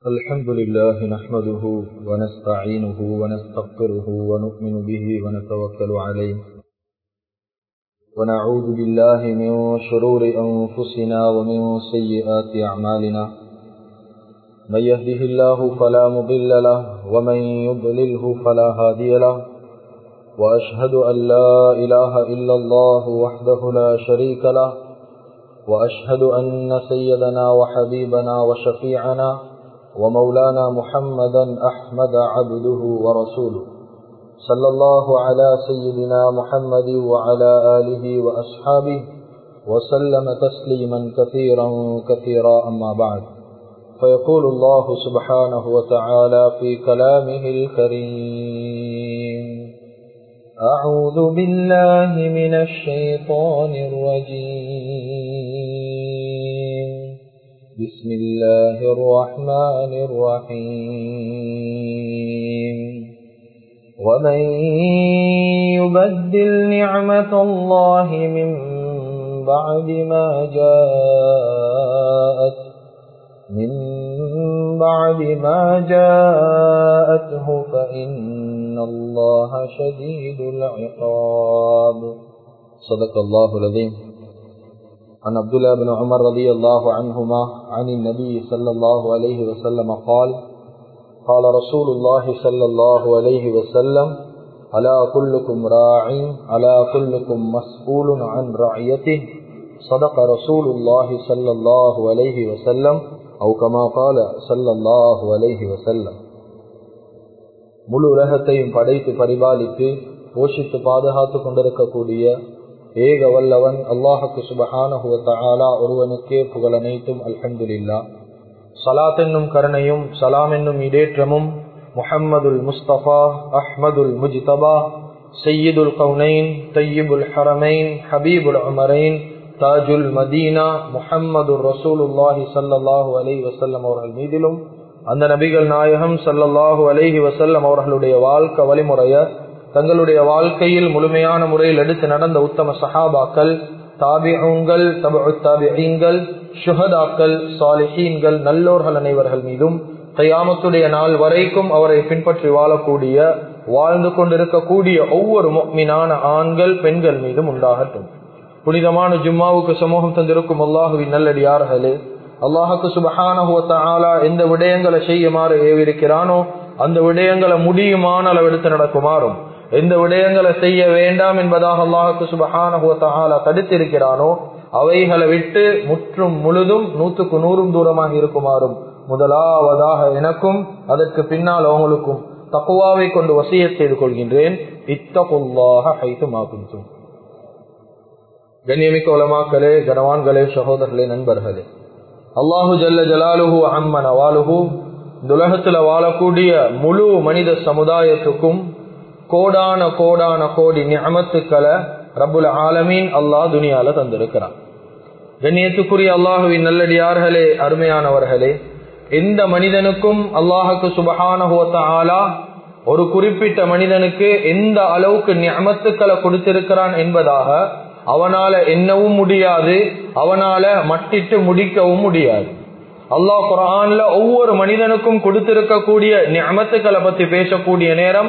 الحمد لله نحمده ونستعينه ونستغفره ونؤمن به ونتوكل عليه ونعوذ بالله من شرور أنفسنا ومن سيئات أعمالنا من يهده الله فلا مضل له ومن يضلله فلا هادي له وأشهد أن لا إله إلا الله وحده لا شريك له وأشهد أن سيدنا وحبيبنا وشفيعنا ومولانا محمدا أحمد عبده ورسوله صلى الله على سيدنا محمد وعلى آله وأصحابه وسلم تسليما كثيرا كثيرا أما بعد فيقول الله سبحانه وتعالى في كلامه الكريم أعوذ بالله من الشيطان الرجيم بسم الله الرحمن الرحيم ومن يبدل نعمة الله من بعد ما جاءت من بعد ما جاءته فإن الله شديد العقاب صدق الله العظيم عن عبد الله بن عمر رضي الله عنهما عن النبي صلى الله عليه وسلم قال قال رسول الله صلى الله عليه وسلم ألا كلكم راع ألا كلكم مسؤول عن رعيته صدق رسول الله صلى الله عليه وسلم أو كما قال صلى الله عليه وسلم முழு உலகத்தையும் படைத்து பரிபாலித்து போஷித்து பாதுகாத்து கொண்டிருக்கக்கூடிய ஏக வல்லவன் அல்லாஹுக்கு சுபஹானஹுவத்தாலா ஒருவனுக்கே புகழ் அனைத்தும் அல்ஹந்துல்லா சலாத் என்னும் கருணையும் சலாம் என்னும் இடேற்றமும் முஹம்மதுல் முஸ்தபா அஹ்மதுல் முஜ்தபா சையீதுல் கவுனைன் தையீபுல் ஹரமைன் ஹபீபுல் அமரைன் தாஜுல் மதீனா முஹம்மது ரசூலுல்லாஹி சல்லாஹூ அலை வசல்லம் அவர்கள் மீதிலும் அந்த நபிகள் நாயகம் சல்லல்லாஹூ அலைஹி வசல்லம் அவர்களுடைய வாழ்க்கை வழிமுறைய தங்களுடைய வாழ்க்கையில் முழுமையான முறையில் எடுத்து நடந்த உத்தம சஹாபாக்கள் தாபிகள் தபு தாபிகள் சுஹதாக்கள் சாலிஹீன்கள் நல்லோர்கள் அனைவர்கள் மீதும் கையாமத்துடைய நாள் வரைக்கும் அவரை பின்பற்றி வாழக்கூடிய வாழ்ந்து கொண்டிருக்கக்கூடிய ஒவ்வொரு மீனான ஆண்கள் பெண்கள் மீதும் உண்டாகட்டும் புனிதமான ஜும்மாவுக்கு சமூகம் தந்திருக்கும் அல்லாஹுவின் நல்லடியார்களே அல்லாஹுக்கு சுபஹானஹுவத்தாலா எந்த விடயங்களை செய்யுமாறு ஏவிருக்கிறானோ அந்த விடயங்களை முடியுமான அளவெடுத்து நடக்குமாறும் எந்த விடயங்களை செய்ய வேண்டாம் என்பதாக அல்லாஹுக்கு சுபஹானஹுவத்தாலா தடுத்திருக்கிறானோ அவைகளை விட்டு முற்றும் முழுதும் நூற்றுக்கு நூறும் தூரமாக இருக்குமாறும் முதலாவதாக எனக்கும் அதற்கு பின்னால் அவங்களுக்கும் தக்குவாவை கொண்டு வசிய செய்து கொள்கின்றேன் இத்தகுல்லாக ஹைத்துமாகும் கண்ணியமிக்க உலமாக்களே கனவான்களே சகோதரர்களே நண்பர்களே அல்லாஹு ஜல்ல ஜலாலுஹு அம்மன் அவாலுஹு இந்த உலகத்துல வாழக்கூடிய முழு மனித சமுதாயத்துக்கும் கோடான கோடான கோடி நியமத்துக்களை ரபுல் ஆலமீன் அல்லாஹ் துனியால தந்திருக்கிறான் கண்ணியத்துக்குரிய அல்லாஹுவின் நல்லடியார்களே அருமையானவர்களே எந்த மனிதனுக்கும் அல்லாஹுக்கு சுபகான ஆலா ஒரு குறிப்பிட்ட மனிதனுக்கு எந்த அளவுக்கு நியமத்துக்களை கொடுத்திருக்கிறான் என்பதாக அவனால என்னவும் முடியாது அவனால மட்டிட்டு முடிக்கவும் முடியாது அல்லாஹ் குரான்ல ஒவ்வொரு மனிதனுக்கும் கொடுத்திருக்கக்கூடிய நியமத்துக்களை பத்தி பேசக்கூடிய நேரம்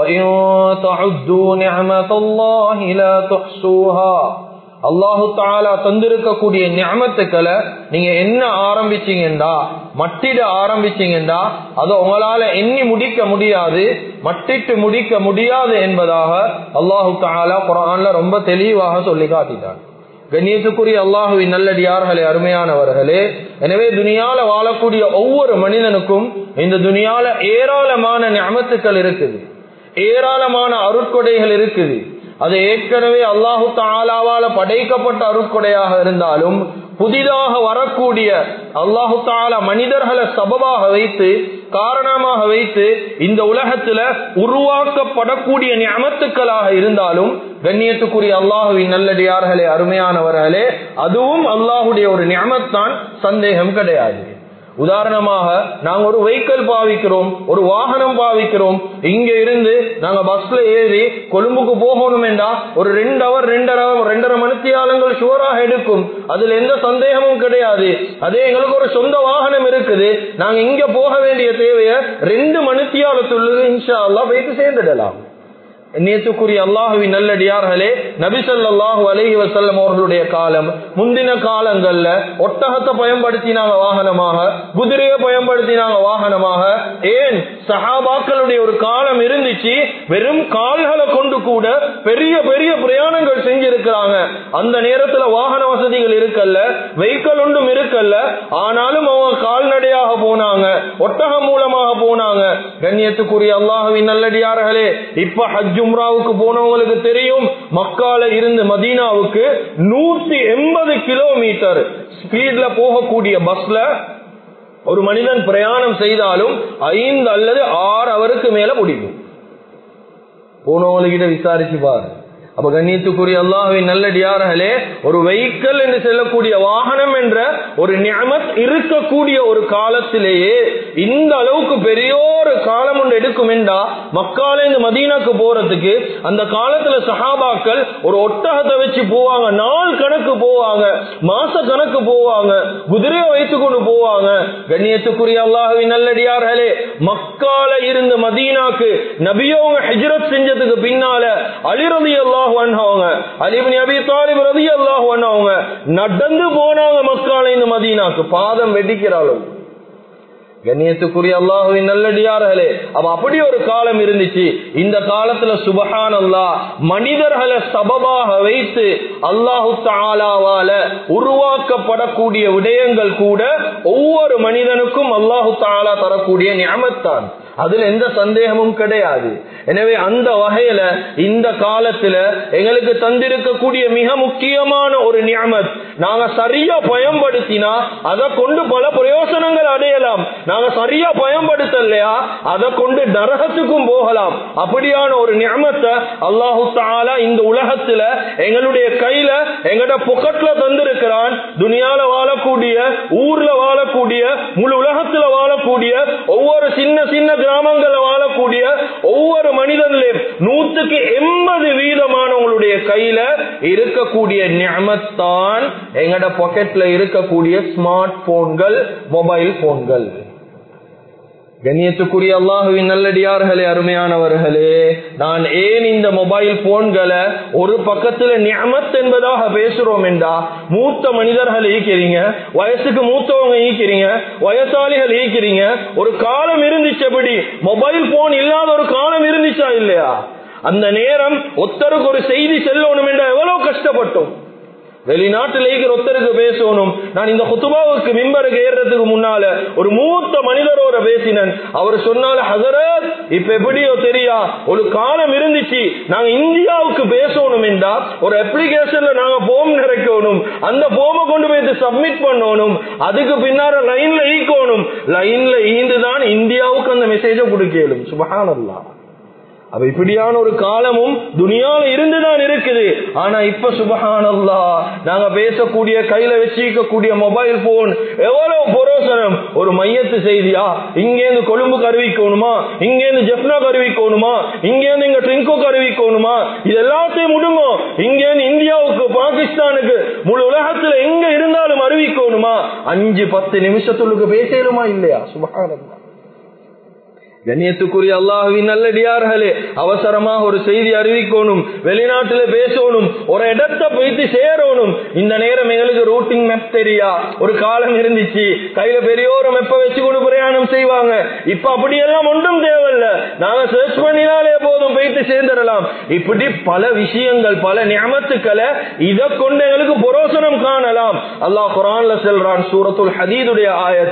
அல்லாஹு தாலா தந்திருக்கக்கூடிய ஞாபகத்துக்களை நீங்க என்ன ஆரம்பிச்சீங்கடா மட்டிட ஆரம்பிச்சீங்கடா அதை உங்களால எண்ணி முடிக்க முடியாது மட்டிட்டு முடிக்க முடியாது என்பதாக அல்லாஹு தாலா குரான்ல ரொம்ப தெளிவாக சொல்லி காட்டிட்டார் கண்ணியத்துக்குரிய அல்லாஹுவின் நல்லடியார்களே அருமையானவர்களே எனவே துனியால வாழக்கூடிய ஒவ்வொரு மனிதனுக்கும் இந்த துனியால ஏராளமான ஞாபகத்துக்கள் இருக்குது ஏராளமான அருட்கொடைகள் இருக்குது அது ஏற்கனவே அல்லாஹு தாலாவால படைக்கப்பட்ட அருட்கொடையாக இருந்தாலும் புதிதாக வரக்கூடிய அல்லாஹு தாலா மனிதர்களை சபபாக வைத்து காரணமாக வைத்து இந்த உலகத்துல உருவாக்கப்படக்கூடிய ஞாபத்துக்களாக இருந்தாலும் கண்ணியத்துக்குரிய அல்லாஹுவின் நல்லடியார்களே அருமையானவர்களே அதுவும் அல்லாஹுடைய ஒரு ஞாபத்தான் சந்தேகம் கிடையாது உதாரணமாக நாங்க ஒரு வெஹிக்கிள் பாவிக்கிறோம் ஒரு வாகனம் பாவிக்கிறோம் இங்க இருந்து நாங்க பஸ்ல ஏறி கொழும்புக்கு போகணும் என்றா ஒரு ரெண்டு அவர் ரெண்டரை ரெண்டரை மணித்தியாலங்கள் ஷுவராக எடுக்கும் அதுல எந்த சந்தேகமும் கிடையாது அதே எங்களுக்கு ஒரு சொந்த வாகனம் இருக்குது நாங்க இங்க போக வேண்டிய தேவைய ரெண்டு மணித்தியாலத்துள்ள இன்ஷா அல்லா போயிட்டு சேர்ந்துடலாம் நேற்றுக்குரிய அல்லாஹுவின் நல்லடியார்களே நபிசல்லாஹு அலஹி வசல்லம் அவர்களுடைய காலம் முந்தின காலங்கள்ல ஒட்டகத்தை பயன்படுத்தினாங்க வாகனமாக குதிரையை பயன்படுத்தினாங்க வாகனமாக ஏன் சஹாபாக்களுடைய ஒரு காலம் இருந்துச்சு வெறும் கால்களை கொண்டு கூட பெரிய பெரிய பிரயாணங்கள் செஞ்சிருக்கிறாங்க அந்த நேரத்துல வாகன வசதிகள் இருக்கல்ல வெஹிக்கல் ஒன்றும் இருக்கல்ல ஆனாலும் அவங்க கால்நடையாக போனாங்க ஒட்டகம் மூலமாக போனாங்க கண்ணியத்துக்குரிய அல்லாஹுவின் நல்லடியார்களே இப்ப ஹஜ் உம்ராவுக்கு போனவங்களுக்கு தெரியும் மக்கால இருந்து மதீனாவுக்கு நூத்தி எண்பது கிலோமீட்டர் ஸ்பீட்ல போகக்கூடிய பஸ்ல ஒரு மனிதன் பிரயாணம் செய்தாலும் ஐந்து அல்லது ஆறு அவருக்கு மேல முடியும் போனவங்ககிட்ட விசாரிச்சு பாரு அப்ப கண்ணியத்துக்குரிய அல்லாஹின் நல்லடியார்களே ஒரு வெஹிக்கல் என்று செல்லக்கூடிய வாகனம் என்ற ஒரு நியமத் இருக்கக்கூடிய ஒரு காலத்திலேயே இந்த அளவுக்கு பெரிய ஒரு காலம் ஒன்று எடுக்கும் என்றா மக்கால இந்த மதீனாக்கு போறதுக்கு அந்த காலத்துல சஹாபாக்கள் ஒரு ஒட்டகத்தை வச்சு போவாங்க நாள் கணக்கு போவாங்க மாச கணக்கு போவாங்க குதிரையை வைத்து கொண்டு போவாங்க கண்ணியத்துக்குரிய அல்லாஹுவின் நல்லடியார்களே மக்கால இருந்த மதீனாக்கு நபியோங்க ஹிஜ்ரத் செஞ்சதுக்கு பின்னால அலிரதி அல்லாஹ் அவங்க அலிபின் அபி தாலிப் ரதி அல்லாஹ் அவங்க நடந்து போனாங்க மக்கால இந்த மதீனாக்கு பாதம் வெடிக்கிறாளும் கண்ணியத்துக்குரிய அல்லாஹுவின் நல்லடியார்களே அப்ப அப்படி ஒரு காலம் இருந்துச்சு இந்த காலத்துல சுபஹான் அல்லா மனிதர்களை சபபாக வைத்து அல்லாஹு தாலாவால உருவாக்கப்படக்கூடிய விடயங்கள் கூட ஒவ்வொரு மனிதனுக்கும் அல்லாஹு தாலா தரக்கூடிய ஞாபகத்தான் அதுல எந்த சந்தேகமும் கிடையாது எனவே அந்த வகையில இந்த காலத்துல எங்களுக்கு தந்திருக்கக்கூடிய மிக முக்கியமான ஒரு நியமத் நாங்க சரியா பயன்படுத்தினா அதை கொண்டு பல பிரயோசனங்கள் அடையலாம் நாங்க சரியா பயன்படுத்தலையா அதை கொண்டு நரகத்துக்கும் போகலாம் அப்படியான ஒரு நியமத்தை அல்லாஹு தாலா இந்த உலகத்துல எங்களுடைய கையில எங்கட பொக்கெட்ல தந்திருக்கிறான் துனியால வாழக்கூடிய ஊர்ல வாழக்கூடிய முழு உலகத்துல வாழக்கூடிய ஒவ்வொரு சின்ன சின்ன கிராமங்கள்ல வாழக்கூடிய ஒவ்வொரு மனிதன்லையும் நூத்துக்கு எண்பது வீதமானவங்களுடைய கையில இருக்கக்கூடிய ஞமத்தான் எங்கட பாக்கெட்ல இருக்கக்கூடிய ஸ்மார்ட் போன்கள் மொபைல் போன்கள் கண்ணியத்துக்குரிய அல்லாஹுவின் நல்லடியார்களே அருமையானவர்களே நான் ஏன் இந்த மொபைல் போன்களை ஒரு பக்கத்துல நியமத் என்பதாக பேசுறோம் என்றா மூத்த மனிதர்கள் ஈக்கிறீங்க வயசுக்கு மூத்தவங்க ஈக்கிறீங்க வயசாளிகள் ஈக்கிறீங்க ஒரு காலம் இருந்துச்சு எப்படி மொபைல் போன் இல்லாத ஒரு காலம் இருந்துச்சா இல்லையா அந்த நேரம் ஒத்தருக்கு ஒரு செய்தி செல்லணும் என்றா எவ்வளவு கஷ்டப்பட்டோம் வெளிநாட்டில் இருக்கிற ஒருத்தருக்கு பேசணும் நான் இந்த குத்துபாவுக்கு மிம்பருக்கு ஏறுறதுக்கு முன்னால ஒரு மூத்த மனிதரோட பேசினேன் அவர் சொன்னால ஹசரத் இப்ப எப்படியோ தெரியா ஒரு காலம் இருந்துச்சு நாங்க இந்தியாவுக்கு பேசணும் என்றா ஒரு அப்ளிகேஷன்ல நாங்க போம் நிறைக்கணும் அந்த போமை கொண்டு போய் சப்மிட் பண்ணணும் அதுக்கு பின்னால லைன்ல ஈக்கணும் லைன்ல ஈந்துதான் இந்தியாவுக்கு அந்த மெசேஜை கொடுக்கலும் சுபஹானல்லா அப்ப இப்படியான ஒரு காலமும் துனியால இருந்துதான் இருக்குது ஆனா இப்ப சுபஹானல்லா நாங்க பேசக்கூடிய கையில வச்சிருக்கக்கூடிய மொபைல் போன் எவ்வளவு புரோசனம் ஒரு மையத்து செய்தியா இங்கேருந்து கொழும்பு கருவிக்கணுமா இங்கேருந்து ஜெப்னா கருவிக்கணுமா இங்கேருந்து இங்க ட்ரிங்கோ கருவிக்கணுமா இது எல்லாத்தையும் முடுங்கும் இங்கேருந்து இந்தியாவுக்கு பாகிஸ்தானுக்கு முழு உலகத்துல எங்க இருந்தாலும் அறிவிக்கணுமா அஞ்சு பத்து நிமிஷத்துக்கு பேசலுமா இல்லையா சுபஹானல்லா கண்ணியத்துக்குரிய அல்லாஹுவின் நல்லடியார்களே அவசரமாக ஒரு செய்தி அறிவிக்கணும் வெளிநாட்டுல பேசணும் ஒரு இடத்தை போயிட்டு சேரணும் இந்த நேரம் எங்களுக்கு ரூட்டிங் மேப் தெரியா ஒரு காலம் இருந்துச்சு கையில பெரிய ஒரு மெப்ப வச்சு கொண்டு பிரயாணம் செய்வாங்க இப்ப அப்படியெல்லாம் ஒன்றும் தேவையில்ல நாங்க சர்ச் பண்ணினாலே போதும் போயிட்டு சேர்ந்துடலாம் இப்படி பல விஷயங்கள் பல ஞாபகத்துக்களை இதை கொண்டு எங்களுக்கு புரோசனம் காணலாம் அல்லாஹ் குரான்ல செல்றான் சூரத்துல் ஹதீதுடைய ஆயத்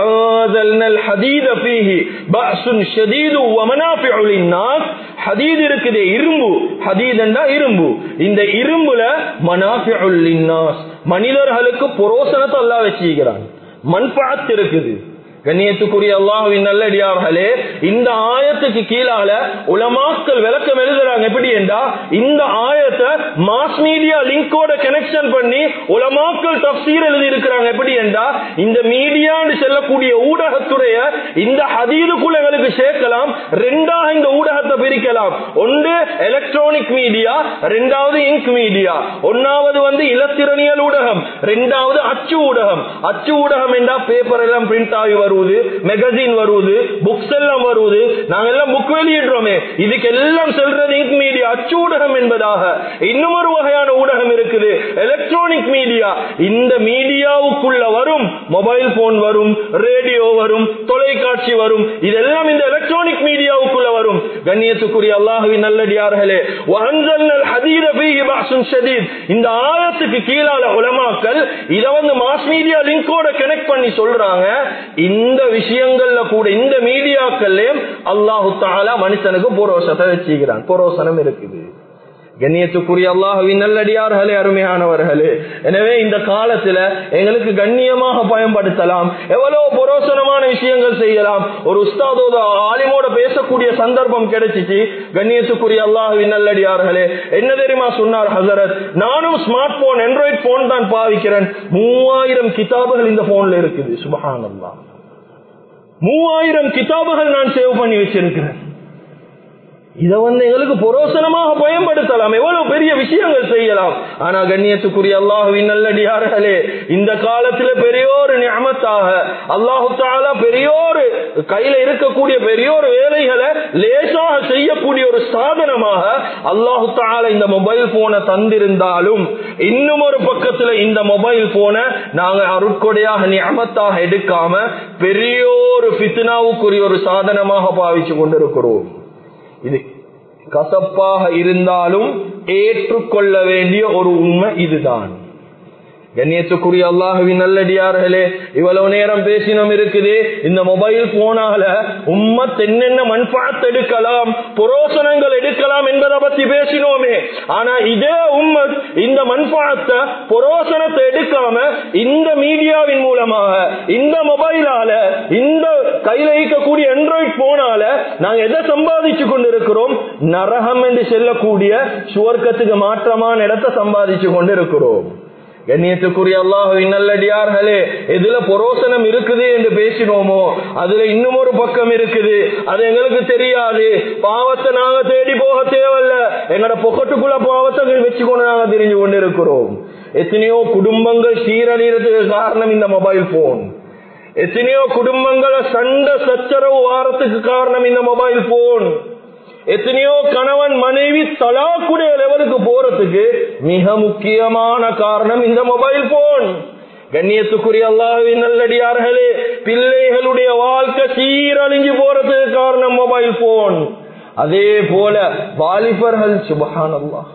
ஹதீத பீஹி பஅசுன் ஷதீது வமனாஃபிஉ லின்னாஸ் ஹதீத் இருக்குது இரும்பு ஹதீத் என்றா இரும்பு இந்த இரும்புல மனாஃபிஉ லின்னாஸ் மனிதர்களுக்கு புரோசனத்தை அல்லாஹ் வச்சிருக்கிறான் மன்பாத் இருக்குது கண்ணியத்துக்குரிய அல்லாஹுவின் நல்லடியார்களே இந்த ஆயத்துக்கு கீழால உலமாக்கள் விளக்கம் எழுதுறாங்க எப்படி என்றா இந்த ஆயத்தை மாஸ் மீடியா லிங்கோட கனெக்ஷன் பண்ணி உலமாக்கள் தப்சீர் எழுதி இருக்கிறாங்க எப்படி என்றா இந்த மீடியான்னு செல்லக்கூடிய ஊடகத்துடைய இந்த ஹதீதுக்குள்ள எங்களுக்கு சேர்க்கலாம் ரெண்டாக இந்த ஊடகத்தை பிரிக்கலாம் ஒன்று எலக்ட்ரானிக் மீடியா ரெண்டாவது இங்க் மீடியா ஒன்னாவது வந்து இலத்திரனியல் ஊடகம் ரெண்டாவது அச்சு ஊடகம் அச்சு ஊடகம் என்றா பேப்பர் எல்லாம் பிரிண்ட் ஆகி வருவது மெகசின் வருவது புக்ஸ் எல்லாம் வருவது நாங்க எல்லாம் புக் வெளியிடுறோமே இதுக்கு எல்லாம் செல்றது இங்க் மீடியா அச்சு ஊடகம் என்பதாக இன்னும் ஒரு வகையான ஊடகம் இருக்குது எலக்ட்ரானிக் மீடியா இந்த மீடியாவுக்குள்ள வரும் மொபைல் போன் வரும் ரேடியோ வரும் தொலைக்காட்சி வரும் இதெல்லாம் இந்த எலக்ட்ரானிக் மீடியாவுக்குள்ள வரும் கண்ணியத்துக்குரிய அல்லாஹுவின் நல்லடியார்களே வஹன்சல்னல் ஹதீர ஃபீஹி பஅஸுன் ஷதீத் இந்த ஆயத்துக்கு கீழால உலமாக்கள் இத வந்து மாஸ் மீடியா லிங்கோட கனெக்ட் பண்ணி சொல்றாங்க இந்த விஷயங்கள்ல கூட இந்த மீடியாக்கள்லயும் அல்லாஹு தாலா மனுஷனுக்கு புரோசத்தை வச்சுக்கிறான் புரோசனம் இருக்குது கண்ணியத்துக்குரிய அல்லாஹுவின் நல்லடியார்களே அருமையானவர்களே எனவே இந்த காலத்துல எங்களுக்கு கண்ணியமாக பயன்படுத்தலாம் எவ்வளவு புரோசனமான விஷயங்கள் செய்யலாம் ஒரு உஸ்தாதோட ஆலிமோட பேசக்கூடிய சந்தர்ப்பம் கிடைச்சிச்சு கண்ணியத்துக்குரிய அல்லாஹுவின் நல்லடியார்களே என்ன தெரியுமா சொன்னார் ஹசரத் நானும் ஸ்மார்ட் போன் ஆண்ட்ராய்ட் போன் தான் பாவிக்கிறேன் மூவாயிரம் கிதாபுகள் இந்த போன்ல இருக்குது சுபஹானல்லா மூவாயிரம் கிதாபுகள் நான் சேவ் பண்ணி வச்சிருக்கிறேன் இத வந்து எங்களுக்கு புரோசனமாக பயன்படுத்தலாம் எவ்வளவு பெரிய விஷயங்கள் செய்யலாம் ஆனா கண்ணியத்துக்குரிய அல்லாஹுவின் நல்லடியார்களே இந்த காலத்துல பெரியோரு ஞாபகத்தாக அல்லாஹு தாலா பெரியோரு கையில இருக்கக்கூடிய பெரியோரு வேலைகளை லேசாக செய்யக்கூடிய ஒரு சாதனமாக அல்லாஹு தாலா இந்த மொபைல் போனை தந்திருந்தாலும் இன்னும் ஒரு பக்கத்துல இந்த மொபைல் போனை நாங்க அருட்கொடையாக ஞாபகத்தாக எடுக்காம பெரியோரு பித்னாவுக்குரிய ஒரு சாதனமாக பாவிச்சு கொண்டிருக்கிறோம் இது கசப்பாக இருந்தாலும் ஏற்றுக்கொள்ள வேண்டிய ஒரு உண்மை இதுதான் கண்ணியத்துக்குரிய அல்லாஹுவின் நல்லடியார்களே இவ்வளவு நேரம் பேசினோம் இருக்குது இந்த மொபைல் போனால உம்மத் என்னென்ன மண்பாத்து எடுக்கலாம் புரோசனங்கள் எடுக்கலாம் என்பதை பத்தி பேசினோமே ஆனா இதே உம்மத் இந்த மண்பாத்தை புரோசனத்தை எடுக்காம இந்த மீடியாவின் மூலமாக இந்த மொபைலால இந்த கையில இருக்கக்கூடிய ஆண்ட்ராய்ட் போனால நாங்க எதை சம்பாதிச்சு கொண்டிருக்கிறோம் நரகம் என்று செல்லக்கூடிய சுவர்க்கத்துக்கு மாற்றமான இடத்தை சம்பாதிச்சு கொண்டிருக்கிறோம் கண்ணியத்துக்குரிய அல்லாஹுவின் நல்லடியார்களே எதுல பொரோசனம் இருக்குது என்று பேசினோமோ அதுல இன்னும் ஒரு பக்கம் இருக்குது அது எங்களுக்கு தெரியாது பாவத்தை நாங்க தேடி போக தேவையில்ல எங்களோட பொக்கட்டுக்குள்ள பாவத்தை வச்சுக்கொண்டு நாங்க தெரிஞ்சு கொண்டு இருக்கிறோம் எத்தனையோ குடும்பங்கள் சீரழிறதுக்கு காரணம் இந்த மொபைல் போன் எத்தனையோ குடும்பங்களை சண்டை சச்சரவு வாரத்துக்கு காரணம் இந்த மொபைல் போன் எத்தனையோ கணவன் மனைவி தலாக்குடைய லெவலுக்கு போறதுக்கு மிக முக்கியமான காரணம் இந்த மொபைல் போன் கண்ணியத்துக்குரிய அல்லாஹுவின் நல்லடியார்களே பிள்ளைகளுடைய வாழ்க்கை சீரழிஞ்சு போறதுக்கு காரணம் மொபைல் போன் அதே போல வாலிபர்கள் சுபஹான் அல்லாஹ்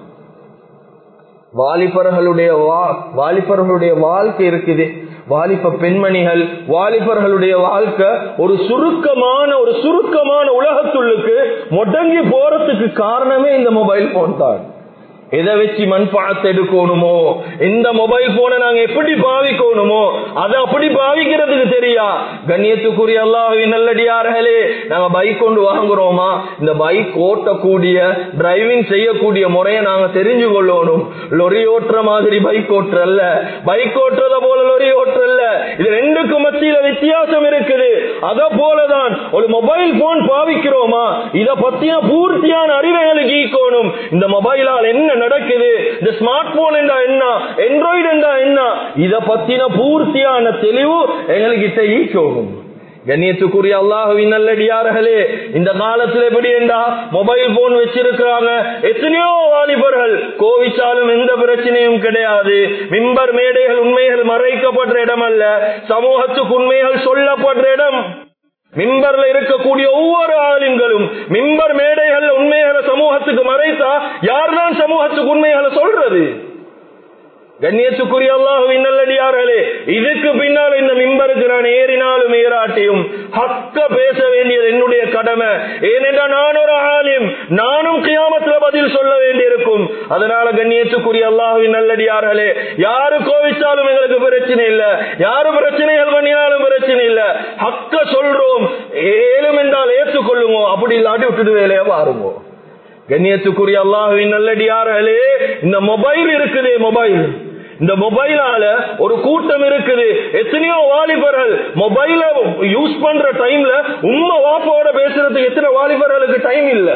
வாலிபர்களுடைய வாலிபர்களுடைய வாழ்க்கை இருக்குது வாலிப பெண்மணிகள் வாலிபர்களுடைய வாழ்க்கை ஒரு சுருக்கமான ஒரு சுருக்கமான உலகத்துள்ளுக்கு முடங்கி போறதுக்கு காரணமே இந்த மொபைல் போன் தான் எதை வச்சு மண்பாத்தை எடுக்கணுமோ இந்த மொபைல் போனை நாங்க எப்படி பாவிக்கணுமோ அதை அப்படி பாவிக்கிறதுக்கு தெரியா கண்ணியத்துக்குரிய அல்லாஹின் நல்லடியார்களே நாங்க பைக் கொண்டு வாங்குறோமா இந்த பைக் ஓட்டக்கூடிய டிரைவிங் செய்யக்கூடிய முறையை நாங்க தெரிஞ்சு கொள்ளணும் லொரி ஓட்டுற மாதிரி பைக் ஓட்டுறல்ல பைக் ஓட்டுறத போல லொரி ஓட்டுறல்ல இது ரெண்டுக்கும் மத்தியில வித்தியாசம் இருக்குது அத போலதான் ஒரு மொபைல் போன் பாவிக்கிறோமா இத பத்தின பூர்த்தியான அறிவைகளுக்கு ஈக்கணும் இந்த மொபைலால் என்ன நடக்குது இந்த ஸ்மார்ட் போன் என்றா என்ன ஆண்ட்ராய்டு என்றா என்ன இத பத்தின பூர்த்தியான தெளிவு எங்களுக்கு ஈக்கணும் கண்ணியத்துக்குரிய அல்லாஹுவின் நல்லடியார்களே இந்த காலத்துல எப்படி என்றா மொபைல் போன் வச்சிருக்கிறாங்க எத்தனையோ வாலிபர்கள் கோவிச்சாலும் எந்த பிரச்சனையும் கிடையாது மிம்பர் மேடைகள் உண்மைகள் மறைக்கப்படுற இடம் அல்ல சமூகத்துக்கு உண்மைகள் சொல்லப்படுற இடம் மிம்பர்ல இருக்கக்கூடிய ஒவ்வொரு ஆளுங்களும் மிம்பர் மேடைகள் உண்மைகளை சமூகத்துக்கு மறைத்தா யார்தான் சமூகத்துக்கு உண்மைகளை சொல்றது கண்ணியத்துக்குரிய அல்லாஹுவின் நல்லடியார்களே இதுக்கு பின்னால் இந்த மிம்பருக்கு நான் ஏறினாலும் ஏறாட்டியும் ஹக்க பேச வேண்டியது என்னுடைய கடமை ஏனென்றால் நான் ஒரு ஆலிம் நானும் கியாமத்துல பதில் சொல்ல வேண்டியிருக்கும் அதனால கண்ணியத்துக்குரிய அல்லாஹுவின் நல்லடியார்களே யாரு கோவிச்சாலும் எங்களுக்கு பிரச்சனை இல்ல யாரு பிரச்சனைகள் பண்ணினாலும் பிரச்சனை இல்ல ஹக்க சொல்றோம் ஏழும் என்றால் ஏற்றுக்கொள்ளுங்க அப்படி இல்லாட்டி விட்டுட்டு வேலையா பாருங்க கண்ணியத்துக்குரிய அல்லாஹுவின் நல்லடியார்களே இந்த மொபைல் இருக்குதே மொபைல் இந்த மொபைலால ஒரு கூட்டம் இருக்குது எத்தனையோ வாலிபர்கள் மொபைல யூஸ் பண்ற டைம்ல உம்மா வாப்பாவோட பேசுறதுக்கு எத்தனை வாலிபர்களுக்கு டைம் இல்ல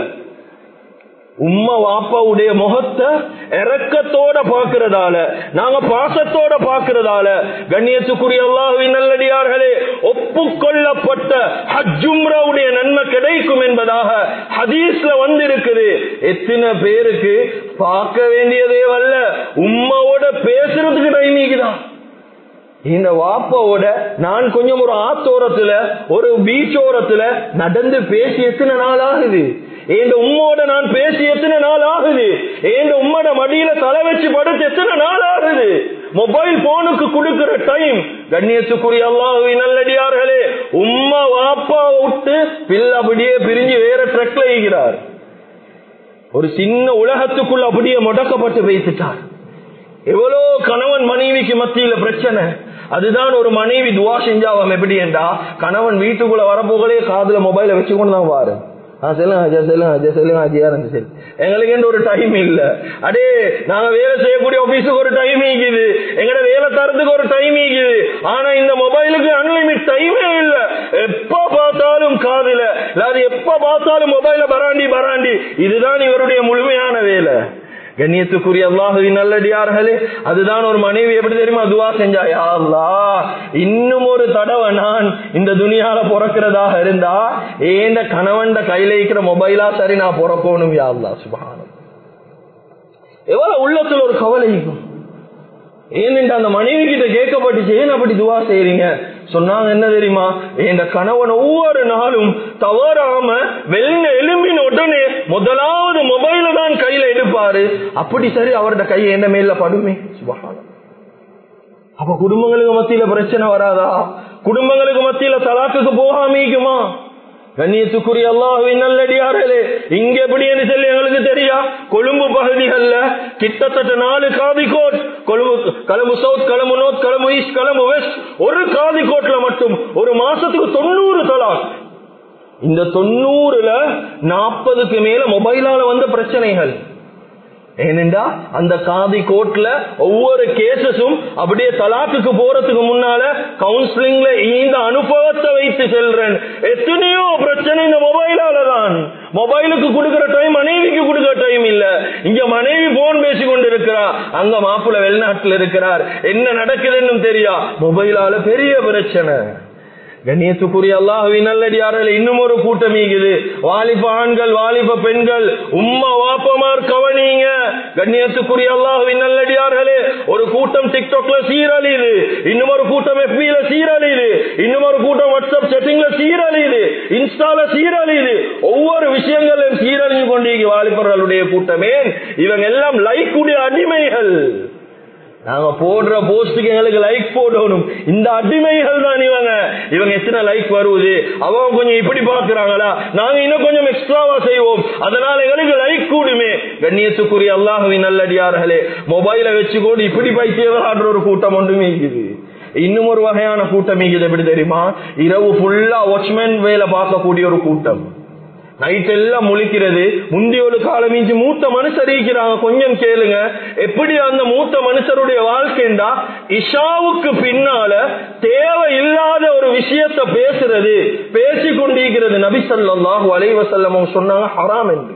உம்மா வாப்பாவுடைய முகத்தை இறக்கத்தோட பாக்குறதால நாங்க பாசத்தோட பாக்குறதால கண்ணியத்துக்குரிய அல்லாஹுவின் நல்லடியார்களே ஒப்புக்கொள்ளப்பட்ட ஹஜ்ஜும்ராவுடைய நன்மை கிடைக்கும் என்பதாக ஹதீஸ்ல வந்திருக்குது எத்தனை பேருக்கு பார்க்க வேண்டியதே வல்ல உம்மாவோட பேசுறதுக்கு டைமிக்குதான் இந்த வாப்பாவோட நான் கொஞ்சம் ஒரு ஆத்தோரத்துல ஒரு பீச்சோரத்துல நடந்து பேசி எத்தனை நாள் ஆகுது என் உம்மோட நான் பேசி எத்தனை நாள் ஆகுது என் உம்மோட மடியில தலை வச்சு படுத்து எத்தனை நாள் ஆகுது மொபைல் போனுக்கு கொடுக்கிற டைம் கண்ணியத்துக்குரிய அல்லாஹுவின் நல்லடியார்களே உம்மா வாப்பா விட்டு பில் அப்படியே பிரிஞ்சு வேற ட்ரக்ல ஈகிறார் ஒரு சின்ன உலகத்துக்குள்ள அப்படியே முடக்கப்பட்டு வைத்துட்டார் எவ்வளோ கணவன் மனைவிக்கு மத்தியில பிரச்சனை அதுதான் ஒரு மனைவி துவா செஞ்சாவும் எப்படி என்றா கணவன் வீட்டுக்குள்ள வரப்போகலே காதுல மொபைல வச்சுக்கொண்டு தான் வாரு சொல்லுங்க அஜா சொல்லுங்க அஜா சொல்லுங்க அஜியா சரி எங்களுக்கு ஒரு டைம் இல்ல அடே நாங்க வேலை செய்யக்கூடிய ஆபீஸுக்கு ஒரு டைம் இருக்குது எங்கட வேலை தரத்துக்கு ஒரு டைம் இருக்குது ஆனா இந்த மொபைலுக்கு அன்லிமிட் டைமே இல்ல எப்ப பார்த்தாலும் காதுல இல்லாது எப்ப பார்த்தாலும் மொபைல பராண்டி பராண்டி இதுதான் இவருடைய முழுமையான வேலை கண்ணியத்துக்குரிய அல்லாஹுவின் நல்லடியார்களே அதுதான் ஒரு மனைவி எப்படி தெரியுமா துவா செஞ்சா யா அல்லாஹ் இன்னும் ஒரு தடவை நான் இந்த துனியால பிறக்கிறதாக இருந்தா ஏந்த கணவன் கையில இருக்கிற மொபைலா சரி நான் பிறக்கணும் யா அல்லாஹ் சுபஹானம் எவ்வளவு உள்ளத்துல ஒரு கவலை இருக்கும் ஏனென்று அந்த மனைவி கிட்ட கேட்கப்பட்டுச்சு ஏன் அப்படி துவா செய்றீங்க சொன்னாங்க என்ன தெரியுமா இந்த கணவன் ஒவ்வொரு நாளும் தவறாம வெள்ள எலும்பின உடனே முதலாவது மொபைல தான் கையில எடுப்பாரு அப்படி சரி அவரோட கை என்ன மேல படுமே சுபகானம் அப்ப குடும்பங்களுக்கு மத்தியில பிரச்சனை வராதா குடும்பங்களுக்கு மத்தியில தலாக்குக்கு போகாமிக்குமா கண்ணியத்துக்குரிய அல்லாஹுவின் நல்லடியார்களே இங்க எப்படி என்று சொல்லி எங்களுக்கு தெரியா கொழும்பு பகுதிகள்ல கிட்டத்தட்ட நாலு காதிகோட் Colombo Colombo south Colombo north Colombo east Colombo west ஒரு காதிகோட்ல மட்டும் ஒரு மாசத்துக்கு தொண்ணூறு தலாக் இந்த தொண்ணூறுல நாற்பதுக்கு மேல மொபைலால வந்த பிரச்சனைகள் ஏனென்றா அந்த காதி கோர்ட்ல ஒவ்வொரு கேசஸும் அப்படியே தலாக்குக்கு போறதுக்கு முன்னால கவுன்சிலிங்ல இந்த அனுபவத்தை வைத்து செல்றேன் எத்தனையோ பிரச்சனை இந்த மொபைலால தான் மொபைலுக்கு கொடுக்கிற டைம் மனைவிக்கு கொடுக்கிற டைம் இல்ல இங்க மனைவி போன் பேசி கொண்டு இருக்கிறா அங்க மாப்பிள்ள வெளிநாட்டுல இருக்கிறார் என்ன நடக்குதுன்னு தெரியா மொபைலால பெரிய பிரச்சனை கண்ணியத்துக்குரிய அல்லாஹுவின் நல்லடியார்கள் இன்னும் ஒரு கூட்டம் இருக்குது வாலிப ஆண்கள் வாலிப பெண்கள் உம்மா வாப்பமார் கவனிங்க கண்ணியத்துக்குரிய அல்லாஹுவின் நல்லடியார்களே ஒரு கூட்டம் டிக்டாக்ல சீரழியுது இன்னும் ஒரு கூட்டம் எஃபில சீரழியுது இன்னும் ஒரு கூட்டம் வாட்ஸ்அப் செட்டிங்ல சீரழியுது இன்ஸ்டால சீரழியுது ஒவ்வொரு விஷயங்களும் சீரழிஞ்சு கொண்டிருக்க வாலிபர்களுடைய கூட்டமே இவங்க எல்லாம் லைக் உடைய அடிமைகள் நாங்க போடுற போஸ்டுக்கு எங்களுக்கு லைக் போடணும் இந்த அடிமைகள் தான் இவங்க இவங்க எத்தனை லைக் வருவது அவங்க கொஞ்சம் இப்படி பாக்குறாங்களா நாங்க இன்னும் கொஞ்சம் எக்ஸ்ட்ராவா செய்வோம் அதனால எங்களுக்கு லைக் கூடுமே கண்ணியத்துக்குரிய அல்லாஹுவின் நல்லடியார்களே மொபைல வச்சுக்கோடு இப்படி பைத்தியம் ஆடுற ஒரு கூட்டம் ஒன்றுமே இருக்குது இன்னும் ஒரு வகையான கூட்டம் இருக்குது எப்படி தெரியுமா இரவு ஃபுல்லா வாட்ச்மேன் வேலை பார்க்கக்கூடிய ஒரு கூட்டம் நைட் எல்லாம் முழிக்கிறது முந்தைய ஒரு காலம் இஞ்சி மூத்த மனுஷர் இருக்கிறாங்க கொஞ்சம் கேளுங்க எப்படி அந்த மூத்த மனுஷருடைய வாழ்க்கைண்டா இஷாவுக்கு பின்னால தேவை இல்லாத ஒரு விஷயத்த பேசுறது பேசி கொண்டிருக்கிறது நபி சொல்லாஹு அலைவசல்லம் சொன்னாங்க ஹராம் என்று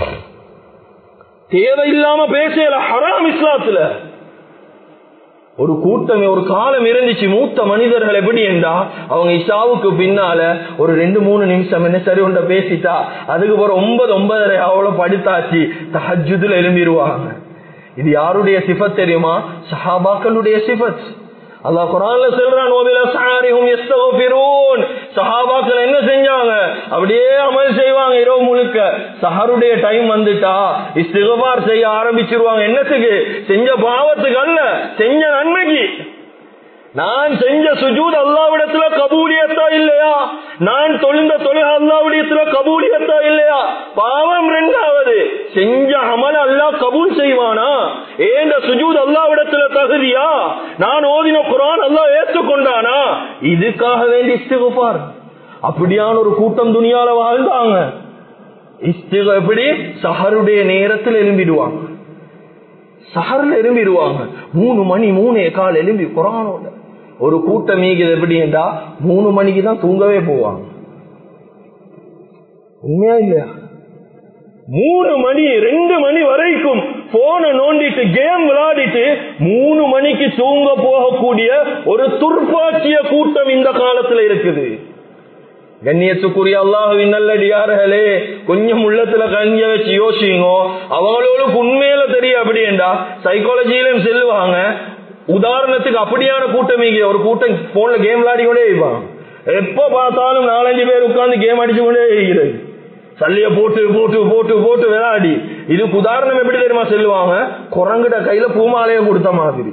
தேவையில்லாம பேசல ஹராம் இஸ்லாத்துல ஒரு கூட்டம் ஒரு காலம் இருந்துச்சு மூத்த மனிதர்கள் எப்படி என்றா அவங்க இஷாவுக்கு பின்னால ஒரு ரெண்டு மூணு நிமிஷம் என்ன சரி ஒன்ற பேசிட்டா அதுக்கு பிறகு ஒன்பது ஒன்பதரை அவ்வளவு படுத்தாச்சு தஹஜுதுல எழும்பிடுவாங்க இது யாருடைய சிஃபத் தெரியுமா சஹாபாக்களுடைய சிஃபத் அல்லாஹ் குரான்ல சொல்றான் ஓபில சாரிஹும் யஸ்தகுஃபிரூன் சஹாபாக்கள் என்ன செஞ்சாங்க அப்படியே அமல் செய்வாங்க இருப்பாங்க இரவு முழுக்க சஹருடைய டைம் வந்துட்டா இஸ்திகபார் செய்ய ஆரம்பிச்சிருவாங்க என்னத்துக்கு செஞ்ச பாவத்துக்கு அல்ல செஞ்ச நன்மைக்கு நான் செஞ்ச சுஜூத் அல்லாவிடத்துல கபூலியத்தா இல்லையா நான் தொழுந்த தொழுக அல்லாவிடத்துல கபூலியத்தா இல்லையா பாவம் ரெண்டாவது செஞ்ச அமல் அல்லாஹ் கபூல் செய்வானா ஏண்ட சுஜூத் அல்லாவிடத்துல தகுதியா நான் ஓதின குரான் அல்லாஹ் ஏற்றுக்கொண்டானா இதுக்காக வேண்டி இஸ்திகுபார் அப்படியான ஒரு கூட்டம் துணியால வாழ்ந்தாங்க இஸ்திக எப்படி சஹருடைய நேரத்தில் எழும்பிடுவாங்க சஹர்ல எழும்பிடுவாங்க மூணு மணி மூணே கால் எழும்பி குரானோட ஒரு கூட்டம் மீகுது எப்படி என்றா மூணு மணிக்கு தான் தூங்கவே போவாங்க உண்மையா இல்லையா மூணு மணி ரெண்டு மணி வரைக்கும் போன நோண்டிட்டு கேம் விளையாடிட்டு மூணு மணிக்கு தூங்க போகக்கூடிய ஒரு துர்ப்பாக்கிய கூட்டம் இந்த காலத்துல இருக்குது கண்ணியத்துக்குரிய அல்லாஹுவின் நல்லடியார்களே கொஞ்சம் உள்ளத்துல கஞ்ச வச்சு யோசிங்கோ அவங்களோட உண்மையில தெரியும் அப்படின்டா சைக்காலஜியிலும் செல்வாங்க உதாரணத்துக்கு அப்படியான கூட்டம் இங்க ஒரு கூட்டம் போன்ல கேம் விளையாடி கொண்டே இருப்பாங்க எப்ப பார்த்தாலும் நாலஞ்சு பேர் உட்கார்ந்து கேம் அடிச்சு கொண்டே இருக்கிறது சல்லிய போட்டு போட்டு போட்டு போட்டு விளையாடி இதுக்கு உதாரணம் எப்படி தெரியுமா செல்லுவாங்க குரங்கிட்ட கையில பூமாலையை கொடுத்த மாதிரி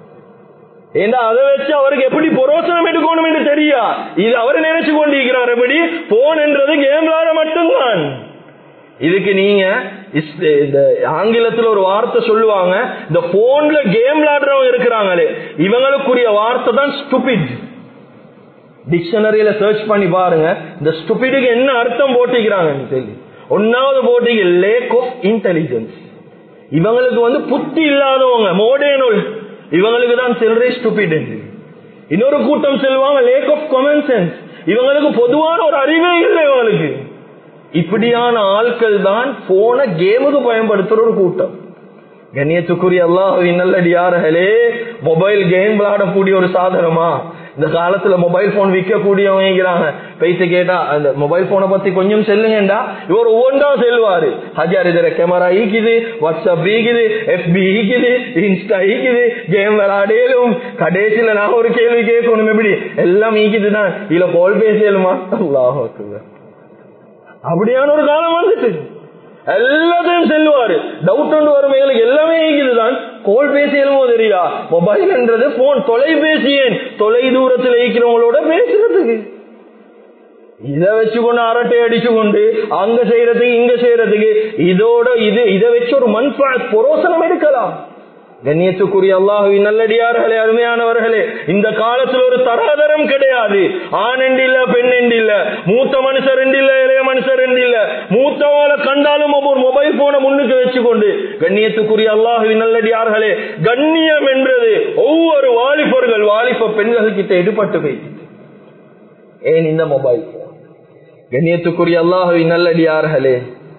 ஏண்டா அதை வச்சு அவருக்கு எப்படி புரோசனம் எடுக்கணும் என்று தெரியா இது அவர் நினைச்சு கொண்டிருக்கிறார் எப்படி போன் என்றது கேம் விளையாட மட்டும்தான் இதுக்கு நீங்க இந்த ஆங்கிலத்துல ஒரு வார்த்தை சொல்லுவாங்க இந்த போன்ல கேம் விளையாடுறவங்க இருக்கிறாங்களே இவங்களுக்குரிய வார்த்தை தான் ஸ்டூபிட் டிக்ஷனரியில சர்ச் பண்ணி பாருங்க இந்த ஸ்டூபிடுக்கு என்ன அர்த்தம் போட்டிக்கிறாங்கன்னு சொல்லி ஒன்னாவது போட்டிக்கு லேக் ஆஃப் இன்டெலிஜென்ஸ் இவங்களுக்கு வந்து புத்தி இல்லாதவங்க மோடேனுள் இவங்களுக்கு தான் செல்றே ஸ்டூபிட் இன்னொரு கூட்டம் செல்வாங்க லேக் ஆஃப் காமன் சென்ஸ் இவங்களுக்கு பொதுவான ஒரு அறிவே இல்லை இவங்களுக்கு இப்படியான ஆட்கள் தான் போன கேமுக்கு பயன்படுத்துற ஒரு கூட்டம் கண்ணியத்துக்குரிய அல்லாஹின் நல்லடியார்களே மொபைல் கேம் விளையாடக்கூடிய ஒரு சாதனமா இந்த காலத்துல மொபைல் போன் விற்கக்கூடியவங்க பேச கேட்டா அந்த மொபைல் போனை பத்தி கொஞ்சம் செல்லுங்கடா இவர் ஒவ்வொன்றா செல்வாரு ஹஜார் இதுல கேமரா ஈக்குது வாட்ஸ்அப் ஈக்குது எஃபி ஈக்குது இன்ஸ்டா ஈக்குது கேம் விளையாடலும் கடைசியில நான் ஒரு கேள்வி கேட்கணும் எப்படி எல்லாம் ஈக்குதுதான் இதுல கால் பேசலுமா அல்லாஹ் அப்படியான ஒரு காலம் வந்துட்டு எல்லாத்தையும் செல்வாரு டவுட் ஒன்று வரும் எங்களுக்கு எல்லாமே இதுதான் கோல் பேசியலுமோ தெரியா மொபைல் என்றது போன் தொலைபேசி ஏன் தொலை தூரத்தில் இருக்கிறவங்களோட பேசுறதுக்கு இதை வச்சுக்கொண்டு அரட்டை அடிச்சு கொண்டு அங்க செய்யறதுக்கு இங்க செய்யறதுக்கு இதோட இது இதை வச்சு ஒரு மண்பா பொரோசனம் எடுக்கலாம் கண்ணியத்துக்குரிய அல்லாஹுவின் நல்லடியார்களே அருமையானவர்களே இந்த காலத்துல ஒரு தராதரம் கிடையாது ஆண் எண்டு இல்ல பெண் எண்டு இல்ல மூத்த மனுஷர் எண்டு இல்ல இளைய மனுஷர் எண்டு இல்ல மூத்தவாள கண்டாலும் ஒரு மொபைல் போனை முன்னுக்கு வச்சுக்கொண்டு கண்ணியத்துக்குரிய அல்லாஹுவின் நல்லடியார்களே கண்ணியம் என்றது ஒவ்வொரு வாலிபர்கள் வாலிப பெண்கள் கிட்ட எடுபட்டு போயிட்டு ஏன் இந்த மொபைல் கண்ணியத்துக்குரிய அல்லாஹுவின் நல்லடியார்களே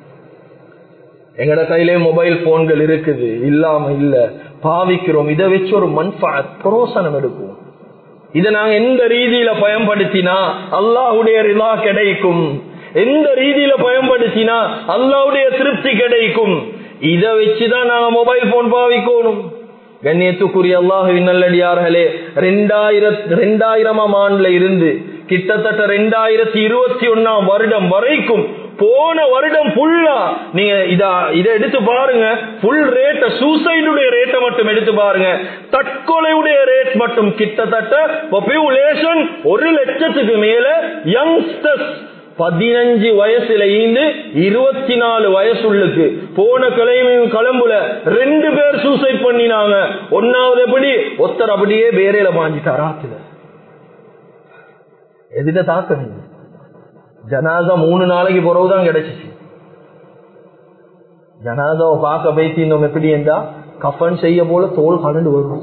எங்கட கையிலே மொபைல் போன்கள் இருக்குது இல்லாம இல்ல பாவிக்கிறோம் இதை வச்சு ஒரு மண்பா புரோசனம் எடுக்கும் இதை நாங்க எந்த ரீதியில பயன்படுத்தினா அல்லாஹுடைய ரிலா கிடைக்கும் எந்த ரீதியில பயன்படுத்தினா அல்லாஹுடைய திருப்தி கிடைக்கும் இதை வச்சுதான் நாங்க மொபைல் போன் பாவிக்கணும் கண்ணியத்துக்குரிய அல்லாஹுவின் நல்லடியார்களே ரெண்டாயிரம் ரெண்டாயிரமாம் ஆண்டுல இருந்து கிட்டத்தட்ட ரெண்டாயிரத்தி இருபத்தி ஒன்னாம் வருடம் வரைக்கும் போன வருடம் ஃபுல்லா நீங்க இதா இதை எடுத்து பாருங்க ஃபுல் ரேட்ட சூசைடுடைய ரேட்டை மட்டும் எடுத்து பாருங்க தற்கொலையுடைய ரேட் மட்டும் கிட்டத்தட்ட பாப்புலேஷன் ஒரு லட்சத்துக்கு மேல யங்ஸ்டர்ஸ் பதினஞ்சு வயசுல இருந்து இருபத்தி நாலு வயசுள்ளுக்கு போன கிளைமையும் கிளம்புல ரெண்டு பேர் சூசைட் பண்ணினாங்க ஒன்னாவது எப்படி ஒருத்தர் அப்படியே பேரையில மாஞ்சிட்டாராத்துல எதிர தாக்கம் ஜனாதா மூணு நாளைக்கு பிறகுதான் கிடைச்சிச்சு ஜனாதாவை பார்க்க வைத்திருந்தோம் எப்படி என்றா கஃபன் செய்ய போல தோல் கலண்டு வரும்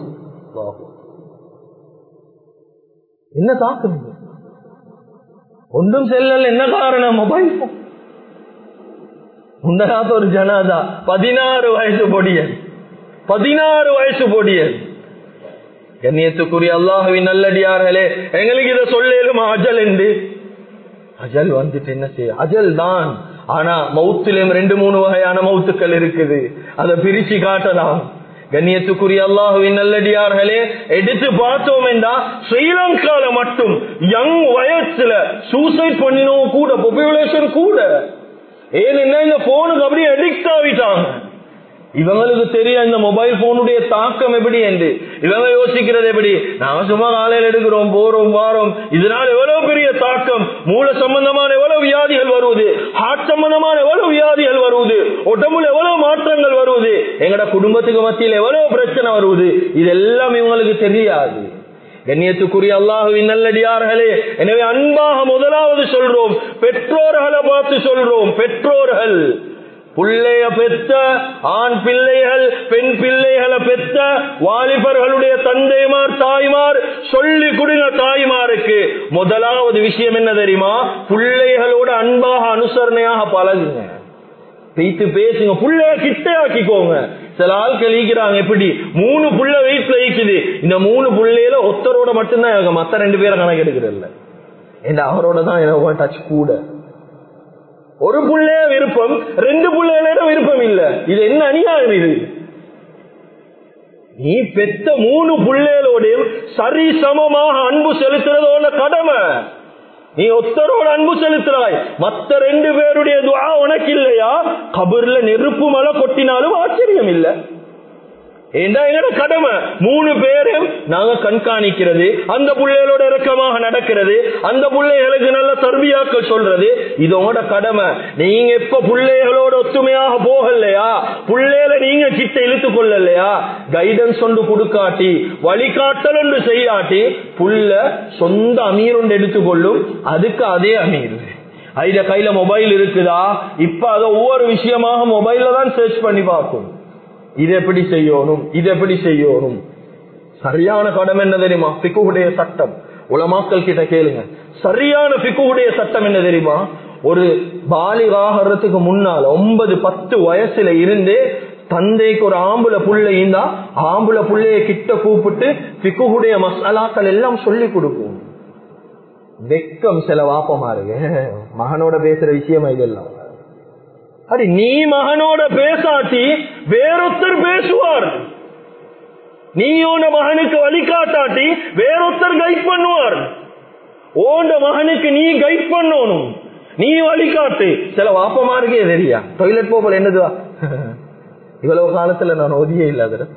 என்ன தாக்கம் ஒன்றும் செல்லல் என்ன காரணம் மொபைல் போன் முன்னதாத்த ஒரு ஜனாதா பதினாறு வயசு பொடியன் பதினாறு வயசு பொடியன் கண்ணியத்துக்குரிய அல்லாஹுவின் நல்லடியார்களே எங்களுக்கு இதை சொல்லும் அஜல் என்று அஜல் வந்துட்டு என்ன செய்ய அஜல் தான் ஆனா மவுத்திலும் ரெண்டு மூணு வகையான மவுத்துக்கள் இருக்குது அதை பிரிச்சு காட்டலாம் கண்ணியத்துக்குரிய அல்லாஹுவின் நல்லடியார்களே எடுத்து பார்த்தோம் என்றா ஸ்ரீலங்கால மட்டும் யங் வயசுல சூசைட் பண்ணினோம் கூட பாப்புலேஷன் கூட ஏன்னா இந்த போனுக்கு அப்படியே அடிக்ட் ஆகிட்டாங்க இவங்களுக்கு தெரியும் இந்த மொபைல் போனுடைய தாக்கம் எப்படி என்று இவங்க யோசிக்கிறது எப்படி நாம சும்மா காலையில் எடுக்கிறோம் போறோம் வாரோம் இதனால் எவ்வளவு பெரிய தாக்கம் மூல சம்பந்தமான எவ்வளவு வியாதிகள் வருவது ஹார்ட் சம்பந்தமான எவ்வளவு வியாதிகள் வருவது உடம்புல எவ்வளவு மாற்றங்கள் வருவது எங்கட குடும்பத்துக்கு மத்தியில் எவ்வளவு பிரச்சனை வருவது இதெல்லாம் இவங்களுக்கு தெரியாது கண்ணியத்துக்குரிய அல்லாஹுவின் நல்லடியார்களே எனவே அன்பாக முதலாவது சொல்றோம் பெற்றோர்களை பார்த்து சொல்றோம் பெற்றோர்கள் பிள்ளைய பெத்த ஆண் பிள்ளைகள் பெண் பிள்ளைகளை பெத்த வாலிபர்களுடைய தந்தைமார் தாய்மார் சொல்லி கொடுங்க தாய்மாருக்கு முதலாவது விஷயம் என்ன தெரியுமா பிள்ளைகளோட அன்பாக அனுசரணையாக பழகுங்க பேத்து பேசுங்க புள்ளைய கிட்ட ஆக்கிக்கோங்க சில ஆட்கள் ஈக்கிறாங்க எப்படி மூணு புள்ள வீட்டுல ஈக்குது இந்த மூணு புள்ளையில ஒத்தரோட மட்டும்தான் மத்த ரெண்டு பேரை கணக்கு எடுக்கிறது இல்ல அவரோட தான் எனக்கு டச் கூட ஒரு புள்ளைய விருப்பம் ரெண்டு புள்ளைகளோட விருப்பம் இல்ல இது என்ன அநியாயம் இது நீ பெத்த மூணு புள்ளைகளோடையும் சரி சமமாக அன்பு செலுத்துறதோட கடமை நீ ஒத்தரோட அன்பு செலுத்துறாய் மத்த ரெண்டு பேருடைய துவா உனக்கு இல்லையா கபர்ல நெருப்பு மலை கொட்டினாலும் ஆச்சரியம் இல்லை ஏண்டா எங்கட கடமை மூணு பேரும் நாங்க கண்காணிக்கிறது அந்த பிள்ளைகளோட இறக்கமாக நடக்கிறது அந்த பிள்ளைகளுக்கு நல்ல தர்பியாக்கள் சொல்றது இதோட கடமை நீங்க எப்ப பிள்ளைகளோட ஒத்துமையாக போகலையா பிள்ளைகளை நீங்க கிட்ட இழுத்து கொள்ளலையா கைடன்ஸ் ஒன்று கொடுக்காட்டி வழிகாட்டல் ஒன்று செய்யாட்டி புள்ள சொந்த அமீர் ஒன்று எடுத்துக்கொள்ளும் அதுக்கு அதே அமீர் ஐத கையில மொபைல் இருக்குதா இப்ப அதை ஒவ்வொரு விஷயமாக மொபைல்ல தான் சர்ச் பண்ணி பார்க்கும் இது எப்படி செய்யணும் இது எப்படி செய்யணும் சரியான கடமை என்ன தெரியுமா பிக்குடைய சட்டம் உலமாக்கல் கிட்ட கேளுங்க சரியான பிக்குடைய சட்டம் என்ன தெரியுமா ஒரு பாலிகாகிறதுக்கு முன்னால ஒன்பது பத்து வயசுல இருந்து தந்தைக்கு ஒரு ஆம்புல புள்ள இருந்தா ஆம்புல புள்ளைய கிட்ட கூப்பிட்டு பிக்குடைய மசாலாக்கள் எல்லாம் சொல்லி கொடுக்கும் வெக்கம் சில வாப்பமா இருக்கு மகனோட பேசுற விஷயமா இதெல்லாம் அடி நீ மகனோட பேசாட்டி வேறொத்தர் பேசுவார் நீ உன மகனுக்கு வழிகாட்டாட்டி வேறொத்தர் கைட் பண்ணுவார் ஓண்ட மகனுக்கு நீ கைட் பண்ணணும் நீ வழிகாட்டு சில வாப்பமா இருக்கே தெரியா டொய்லெட் போகல என்னதுவா இவ்வளவு காலத்துல நான் ஒதியே இல்லாத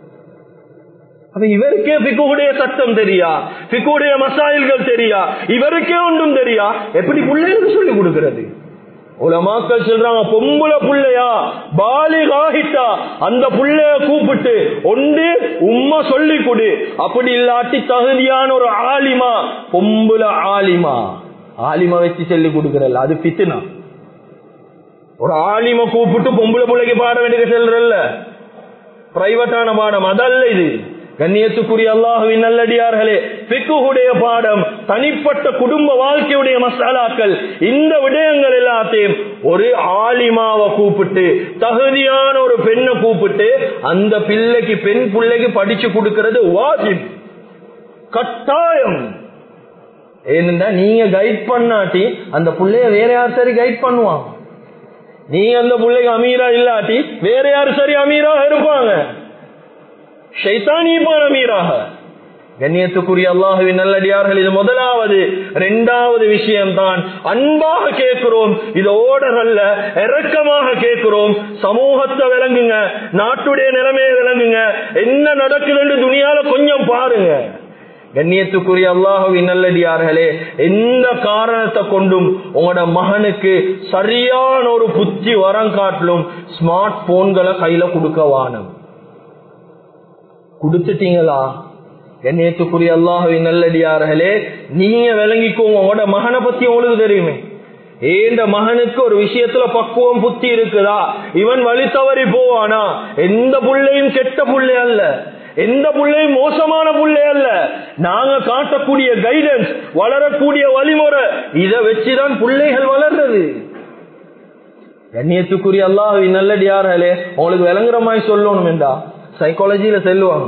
அப்ப இவருக்கே பிக்குடைய சட்டம் தெரியா பிக்குடைய மசாயில்கள் தெரியா இவருக்கே ஒன்றும் தெரியா எப்படி பிள்ளைகளுக்கு சொல்லி கொடுக்கிறது உலமாக்கள் சொல்றாங்க பொம்புல புள்ளையா பாலிகாகிட்டா அந்த புள்ளைய கூப்பிட்டு ஒன்று உம்மா சொல்லி கொடு அப்படி இல்லாட்டி தகுதியான ஒரு ஆலிமா பொம்புல ஆலிமா ஆலிமா வச்சு சொல்லி கொடுக்கறல்ல அது பித்துனா ஒரு ஆலிம கூப்பிட்டு பொம்புல பிள்ளைக்கு பாட வேண்டிய செல்றல்ல பிரைவேட்டான பாடம் அதல்ல இது கண்ணியத்துக்குரிய அல்லாஹுவின் நல்லடியார்களே பிக்குடைய பாடம் தனிப்பட்ட குடும்ப வாழ்க்கையுடைய மசாலாக்கள் இந்த விடயங்கள் எல்லாத்தையும் ஒரு ஆலிமாவை கூப்பிட்டு தகுதியான ஒரு பெண்ணை கூப்பிட்டு அந்த பிள்ளைக்கு பெண் பிள்ளைக்கு படிச்சு கொடுக்கிறது வாஜிப் கட்டாயம் ஏனென்றா நீங்க கைட் பண்ணாட்டி அந்த பிள்ளைய வேற யார் சரி கைட் பண்ணுவான் நீங்க அந்த பிள்ளைக்கு அமீரா இல்லாட்டி வேற யார் சரி அமீராக இருப்பாங்க ஷைத்தானியப்பான அமீராக கண்ணியத்துக்குரிய அல்லாஹுவின் நல்லடியார்கள் இது முதலாவது இரண்டாவது விஷயம்தான் அன்பாக கேட்கிறோம் இது ஓடர் அல்ல இறக்கமாக கேட்கிறோம் சமூகத்தை விளங்குங்க நாட்டுடைய நிலைமையை விளங்குங்க என்ன நடக்குதுன்னு துணியால கொஞ்சம் பாருங்க கண்ணியத்துக்குரிய அல்லாஹுவின் நல்லடியார்களே எந்த காரணத்தை கொண்டும் உங்களோட மகனுக்கு சரியான ஒரு புத்தி வரம் காட்டிலும் ஸ்மார்ட் போன்களை கையில கொடுக்க வானம் கொடுத்துட்டீங்களா கண்ணியத்துக்குரிய அல்லாஹுவின் நல்லடியார்களே நீங்க விளங்கிக்கோங்க உங்களோட மகனை பத்தி உங்களுக்கு தெரியுமே ஏந்த மகனுக்கு ஒரு விஷயத்துல பக்குவம் புத்தி இருக்குதா இவன் வழி தவறி போவானா எந்த புள்ளையும் கெட்ட புள்ளை அல்ல எந்த புள்ளையும் மோசமான புள்ளை அல்ல நாங்க காட்டக்கூடிய கைடன்ஸ் வளரக்கூடிய வழிமுறை இதை வச்சுதான் பிள்ளைகள் வளர்றது கண்ணியத்துக்குரிய அல்லாஹுவின் நல்லடியார்களே உங்களுக்கு விளங்குற மாதிரி சொல்லணும் என்றா சைக்காலஜியில செல்லுவாங்க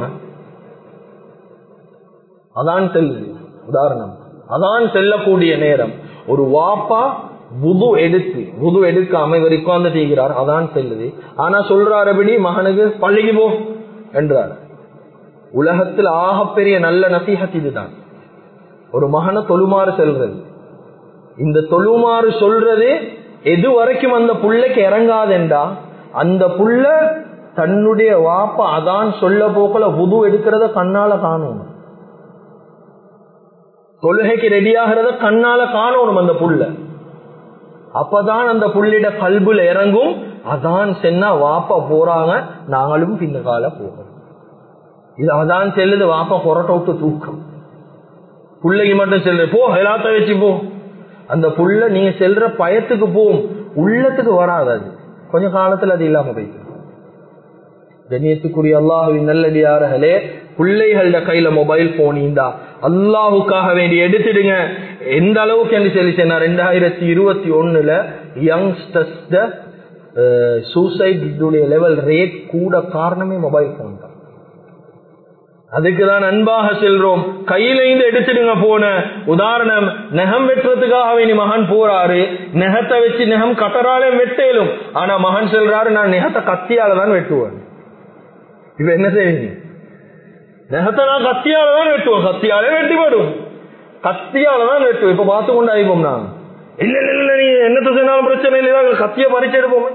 அதான் செல்லுது உதாரணம் அதான் செல்லக்கூடிய நேரம் ஒரு வாப்பா புது எடுத்து புது எடுக்காம இவர் உட்கார்ந்து செய்கிறார் அதான் செல்லுது ஆனா சொல்றாருபடி மகனுக்கு பள்ளிக்கு போ என்றார் உலகத்தில் ஆகப்பெரிய நல்ல நசீகத் இதுதான் ஒரு மகனை தொழுமாறு செல்றது இந்த தொழுமாறு சொல்றது எது வரைக்கும் அந்த புள்ளைக்கு இறங்காதென்றா அந்த புள்ள தன்னுடைய வாப்ப அதான் சொல்ல போக்கல புது எடுக்கிறத கண்ணால காணணும் தொழுகைக்கு ரெடி ஆகிறத கண்ணால காணணும் அந்த புள்ள அப்பதான் அந்த புள்ளிட கல்புல இறங்கும் அதான் சென்னா வாப்பா போறாங்க நாங்களும் பின்ன கால போகிறோம் இது அதான் செல்லுது வாப்பா கொரட்ட விட்டு தூக்கம் புள்ளைக்கு மட்டும் செல்லுது போ எல்லாத்த வச்சு போ அந்த புள்ள நீங்க செல்ற பயத்துக்கு போகும் உள்ளத்துக்கு வராது அது கொஞ்ச காலத்துல அது இல்லாம போயிடும் கண்ணியத்துக்குரிய அல்லாஹுவின் நல்லடியார்களே பிள்ளைகள கையில மொபைல் போன் இந்தா அல்லாஹுக்காக வேண்டி எடுத்துடுங்க எந்த அளவுக்கு என்று சொல்லி சொன்னா ரெண்டாயிரத்தி இருபத்தி ஒண்ணுல யங்ஸ்டர்ஸ் சூசைடுடைய லெவல் ரேட் கூட காரணமே மொபைல் போன் தான் அதுக்குதான் அன்பாக செல்றோம் கையில இருந்து எடுத்துடுங்க போன உதாரணம் நெகம் வெட்டுறதுக்காக வேண்டி மகன் போறாரு நெகத்தை வச்சு நெகம் கட்டராலே வெட்டேலும் ஆனா மகன் சொல்றாரு நான் நெகத்தை கத்தியால தான் வெட்டுவேன் இப்ப என்ன செய்வீங்க நெகத்தை நான் கத்தியால தான் வெட்டுவோம் கத்தியாலே வெட்டி வரும் கத்தியால தான் வெட்டுவோம் இப்ப பார்த்து கொண்டு ஆயிப்போம் நான் இல்ல இல்ல இல்ல நீ என்னத்த சொன்னாலும் பிரச்சனை இல்லையா கத்திய பறிச்சு எடுப்போமே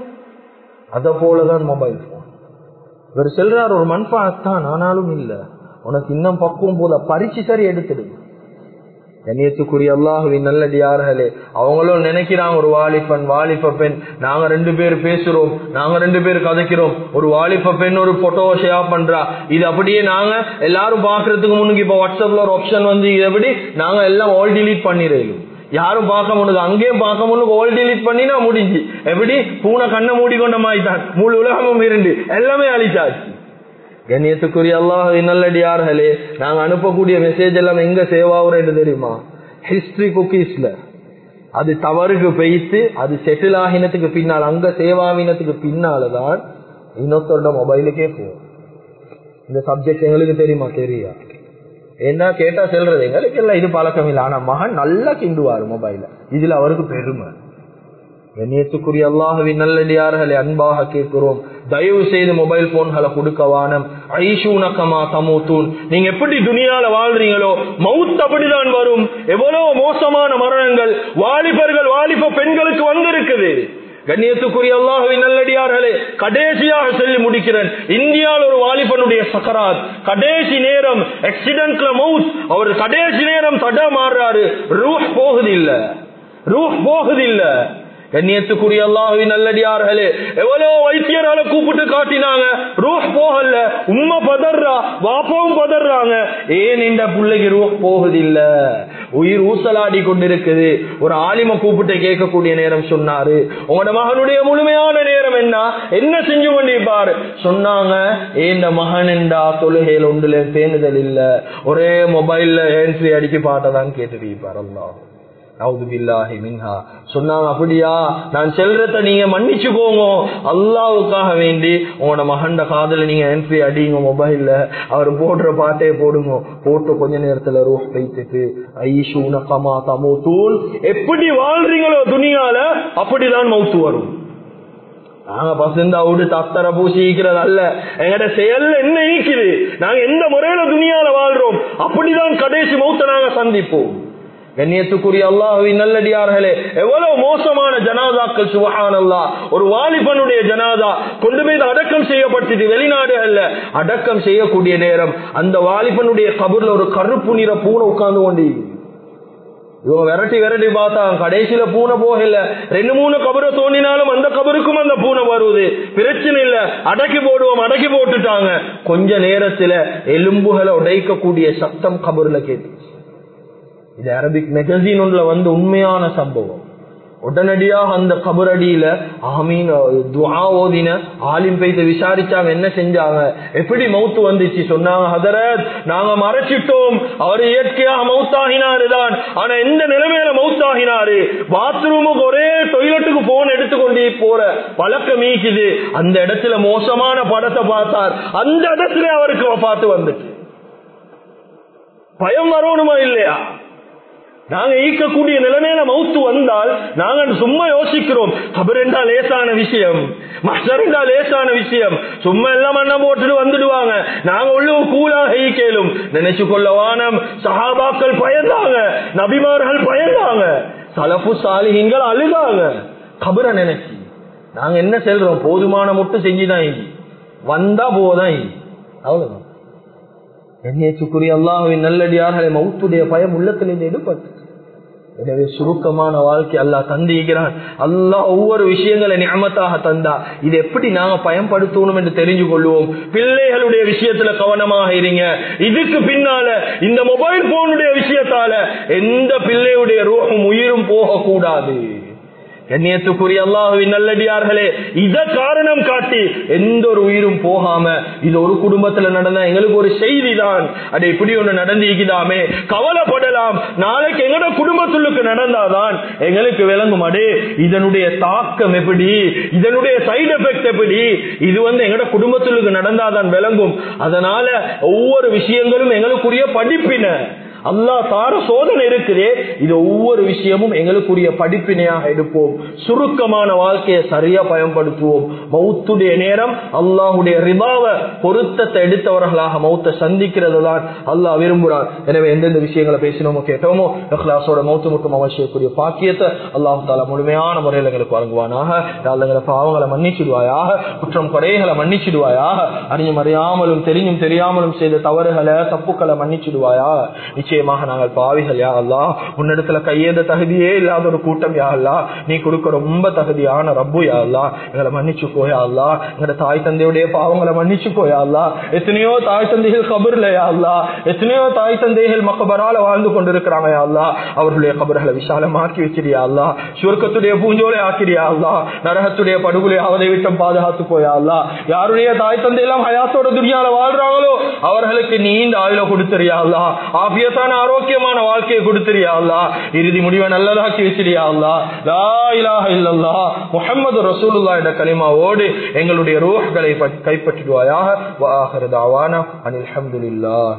அத போலதான் மொபைல் போன் இவர் செல்றார் ஒரு மண்பாத்தான் ஆனாலும் இல்ல உனக்கு இன்னும் பக்குவம் போத பறிச்சு சரி எடுத்துடு கண்ணியத்துக்குரிய அல்லாஹுவின் நல்லடியார்களே அவங்களும் நினைக்கிறாங்க ஒரு வாலிபன் வாலிப பெண் நாங்க ரெண்டு பேர் பேசுறோம் நாங்க ரெண்டு பேர் கதைக்கிறோம் ஒரு வாலிப பெண் ஒரு போட்டோ ஷேர் பண்றா இது அப்படியே நாங்க எல்லாரும் பாக்குறதுக்கு முன்னுக்கு இப்ப வாட்ஸ்அப்ல ஒரு ஆப்ஷன் வந்து இது எப்படி நாங்க எல்லாம் ஆல் டிலீட் பண்ணிடுறோம் யாரும் பார்க்க முடியுது அங்கேயும் பார்க்க முடியும் ஓல் டிலீட் பண்ணினா முடிஞ்சு எப்படி பூனை கண்ணை மூடிக்கொண்ட மாதிரி தான் முழு உலகமும் இருந்து எல்லாமே அழிச்சாச்சு கண்ணியத்துக்குரிய அல்லாஹ் நல்லடியார்களே நாங்க அனுப்பக்கூடிய மெசேஜ் எல்லாம் எங்க சேவ் ஆகுறேன்னு தெரியுமா ஹிஸ்டரி குக்கீஸ்ல அது தவறுக்கு பெய்த்து அது செட்டில் ஆகினத்துக்கு பின்னால் அங்க சேவாவினத்துக்கு பின்னாலதான் இன்னொருத்தரோட மொபைலுக்கே போகும் இந்த சப்ஜெக்ட் எங்களுக்கு தெரியுமா தெரியா என்ன கேட்டா செல்றது எங்களுக்கு எல்லாம் இது பழக்கம் இல்லை ஆனா மகன் நல்லா கிண்டுவாரு மொபைல இதுல அவருக்கு பெருமை கண்ணியத்துக்குரிய அல்லாஹுவின் நல்லடியார்களை அன்பாக கேட்கிறோம் தயவு செய்து மொபைல் போன்களை கொடுக்க வானம் ஐஷூனக்கமா தமூத்தூன் நீங்க எப்படி துணியால வாழ்றீங்களோ மவுத் அப்படிதான் வரும் எவ்வளவு மோசமான மரணங்கள் வாலிபர்கள் வாலிப பெண்களுக்கு வந்திருக்குது கண்ணியத்துக்குரிய அல்லாஹுவின் நல்லடியார்களே கடைசியாக சொல்லி முடிக்கிறேன் இந்தியாவில் ஒரு வாலிபனுடைய சக்கராத் கடைசி நேரம் ஆக்சிடென்ட்ல மவுத் அவர் கடைசி நேரம் தட மாறுறாரு ரூஹ் போகுது இல்ல ரூஹ் போகுது இல்ல கண்ணியத்துக்குரிய அல்லாஹுவின் நல்லடியார்களே எவ்வளவு வைத்தியரால கூப்பிட்டு காட்டினாங்க ரூஹ் போகல உண்மை பதறா வாப்பாவும் பதறாங்க ஏன் இந்த பிள்ளைக்கு ரூஹ் போகுதில்ல உயிர் ஊசலாடி கொண்டிருக்குது ஒரு ஆலிம கூப்பிட்டு கேட்கக்கூடிய நேரம் சொன்னாரு உங்களோட மகனுடைய முழுமையான நேரம் என்ன என்ன செஞ்சு கொண்டிருப்பாரு சொன்னாங்க ஏந்த மகன் என்றா தொழுகையில் ஒன்றுல பேணுதல் இல்ல ஒரே மொபைல்ல ஹேண்ட்ஸ்ரீ அடிக்க பாட்டதான் கேட்டுட்டு இருப்பார் அல்லாஹ் மின்ஹா சொன்னாங்க அப்படியா நான் செல்றத நீங்க மன்னிச்சுக்கோங்க அல்லாவுக்காக வேண்டி உங்களோட மகண்ட காதல நீங்க என்ட்ரி அடிங்க மொபைல்ல அவர் போடுற பாட்டே போடுங்க போட்டு கொஞ்ச நேரத்துல ரூஹ் வைத்துட்டு ஐஷூன கமா தமோ தூள் எப்படி வாழ்றீங்களோ துணியால அப்படிதான் மவுத்து வரும் நாங்க பசந்தா விடு தத்தர பூசிக்கிறது அல்ல எங்கட செயல்ல என்ன ஈக்குது நாங்க எந்த முறையில துணியால வாழ்றோம் அப்படிதான் கடைசி மௌத்த நாங்க சந்திப்போம் கண்ணியத்துக்குரிய அல்லாஹுவின் நல்லடியார்களே எவ்வளவு மோசமான ஜனாதாக்கள் சுபஹான் அல்லா ஒரு வாலிபனுடைய ஜனாதா கொண்டு போய் அடக்கம் செய்யப்பட்டது வெளிநாடுகள்ல அடக்கம் செய்யக்கூடிய நேரம் அந்த வாலிபனுடைய கபூர்ல ஒரு கருப்பு நிற பூனை உட்கார்ந்து கொண்டு இவங்க விரட்டி விரட்டி பார்த்தா கடைசியில பூனை போகல ரெண்டு மூணு கபரை தோண்டினாலும் அந்த கபருக்கும் அந்த பூனை வருவது பிரச்சனை இல்ல அடக்கி போடுவோம் அடக்கி போட்டுட்டாங்க கொஞ்ச நேரத்துல எலும்புகளை உடைக்கக்கூடிய சத்தம் கபர்ல கேட்டு இது அரபிக் மெகசின் ஒன்றுல வந்து உண்மையான சம்பவம் உடனடியாக அந்த கபரடியில ஆமீன் துவா ஓதின ஆலிம் பைத்து விசாரிச்சாங்க என்ன செஞ்சாங்க எப்படி மவுத்து வந்துச்சு சொன்னாங்க ஹதரத் நாங்க மறைச்சிட்டோம் அவர் இயற்கையாக மவுத்தாகினாரு தான் ஆனா எந்த நிலைமையில மவுத்தாகினாரு பாத்ரூமுக்கு ஒரே டொய்லெட்டுக்கு போன் எடுத்துக்கொண்டே போற பழக்கம் மீக்குது அந்த இடத்துல மோசமான படத்தை பார்த்தார் அந்த இடத்துல அவருக்கு பார்த்து வந்துட்டு பயம் வரணுமா இல்லையா நாங்க ஈக்கக்கூடிய நிலைமையில மவுத்து வந்தால் நாங்க சும்மா யோசிக்கிறோம் கபர் என்றா லேசான விஷயம் மஸ்டர் என்றா லேசான விஷயம் சும்மா எல்லாம் மண்ண போட்டுட்டு வந்துடுவாங்க நாங்க உள்ள கூலாக ஈக்கலும் நினைச்சு கொள்ள வானம் சஹாபாக்கள் பயந்தாங்க நபிமார்கள் பயந்தாங்க சலப்பு சாலிஹீன்கள் அழுதாங்க கபரை நினைச்சு நாங்க என்ன செல்றோம் போதுமான மட்டும் செஞ்சுதான் இ. வந்தா போதான் இ. அவ்வளவுதான் கண்ணியத்துக்குரிய அல்லாஹுவின் நல்லடியார்களை மௌத்துடைய பயம் உள்ளத்தில் எடுப்பட்டு எனவே சுருக்கமான வாழ்க்கை அல்லாஹ் தந்திருக்கிறான் அல்லாஹ் ஒவ்வொரு விஷயங்களை நியமத்தாக தந்தா இது எப்படி நாங்க பயன்படுத்தணும் என்று தெரிஞ்சு கொள்வோம் பிள்ளைகளுடைய விஷயத்துல கவனமாக இருங்க இதுக்கு பின்னால இந்த மொபைல் போனுடைய விஷயத்தால எந்த பிள்ளையுடைய ரூஹும் உயிரும் போகக்கூடாது கண்ணியத்துக்குரிய அல்லாஹுவின் நல்லடியார்களே இத காரணம் காட்டி எந்த ஒரு உயிரும் போகாம இது ஒரு குடும்பத்துல நடந்த எங்களுக்கு ஒரு செய்தி தான் அது இப்படி ஒண்ணு நடந்திருக்குதாமே கவலைப்படலாம் நாளைக்கு எங்களோட குடும்பத்துள்ளுக்கு நடந்தாதான் எங்களுக்கு விளங்கும் அடே இதனுடைய தாக்கம் எப்படி இதனுடைய சைடு எஃபெக்ட் எப்படி இது வந்து எங்களோட குடும்பத்துள்ளுக்கு நடந்தாதான் விளங்கும் அதனால ஒவ்வொரு விஷயங்களும் எங்களுக்குரிய படிப்பின அல்லாஹ் தார சோதனை இருக்குது இது ஒவ்வொரு விஷயமும் எங்களுக்குரிய படிப்பினையாக எடுப்போம் சுருக்கமான வாழ்க்கையை சரியா பயன்படுத்துவோம் மௌத்துடைய நேரம் அல்லாஹுடைய ரிபாவ பொருத்தத்தை எடுத்தவர்களாக மௌத்தை சந்திக்கிறது தான் அல்லாஹ் விரும்புகிறார் எனவே எந்தெந்த விஷயங்களை பேசினோமோ கேட்டோமோ இஹ்லாஸோட மௌத்து மட்டும் அவசியக்கூடிய பாக்கியத்தை அல்லாஹ் தாலா முழுமையான முறையில் எங்களுக்கு வழங்குவானாக எங்களை பாவங்களை மன்னிச்சிடுவாயாக குற்றம் குறைகளை மன்னிச்சிடுவாயாக அறிஞ்சும் அறியாமலும் தெரிஞ்சும் தெரியாமலும் செய்த தவறுகளை தப்புக்களை மன்னிச்சிடுவாயா நிச்சயமாக நாங்கள் பாவிகள் யா அல்லா உன்னிடத்துல கையேந்த தகுதியே இல்லாத ஒரு கூட்டம் யா அல்லா நீ கொடுக்க ரொம்ப தகுதியான ரப்பு யா அல்லா எங்களை மன்னிச்சு போயா அல்லா எங்களோட தாய் தந்தையுடைய பாவங்களை மன்னிச்சு போயா அல்லா எத்தனையோ தாய் தந்தைகள் கபர்ல யா அல்லா எத்தனையோ தாய் தந்தைகள் மக்கபரால வாழ்ந்து கொண்டிருக்கிறாங்க யா அல்லா அவர்களுடைய கபர்களை விசாலமாக்கி வச்சிருயா அல்லா சுருக்கத்துடைய பூஞ்சோலை ஆக்கிறியா அல்லா நரகத்துடைய படுகொலை அவதை விட்டம் பாதுகாத்து போயா அல்லா யாருடைய தாய் தந்தை எல்லாம் ஹயாத்தோட துணியால வாழ்றாங்களோ அவர்களுக்கு நீண்ட ஆயுள கொடுத்துறியா அல்லா ஆபியத்தான ஆரோக்கியமான வாழ்க்கையை கொடுத்துறியா அல்லா இறுதி முடிவை நல்லதாக்கி வச்சிருயா அல்லா லா இலாஹ இல்லல்லா முஹம்மது ரசூலுல்லாஹ் என்ற கலிமாவோடு எங்களுடைய ரூஹ்களை கைப்பற்றிடுவாயாக வாஹிரு தாவானா அனில் ஹம்துலில்லாஹி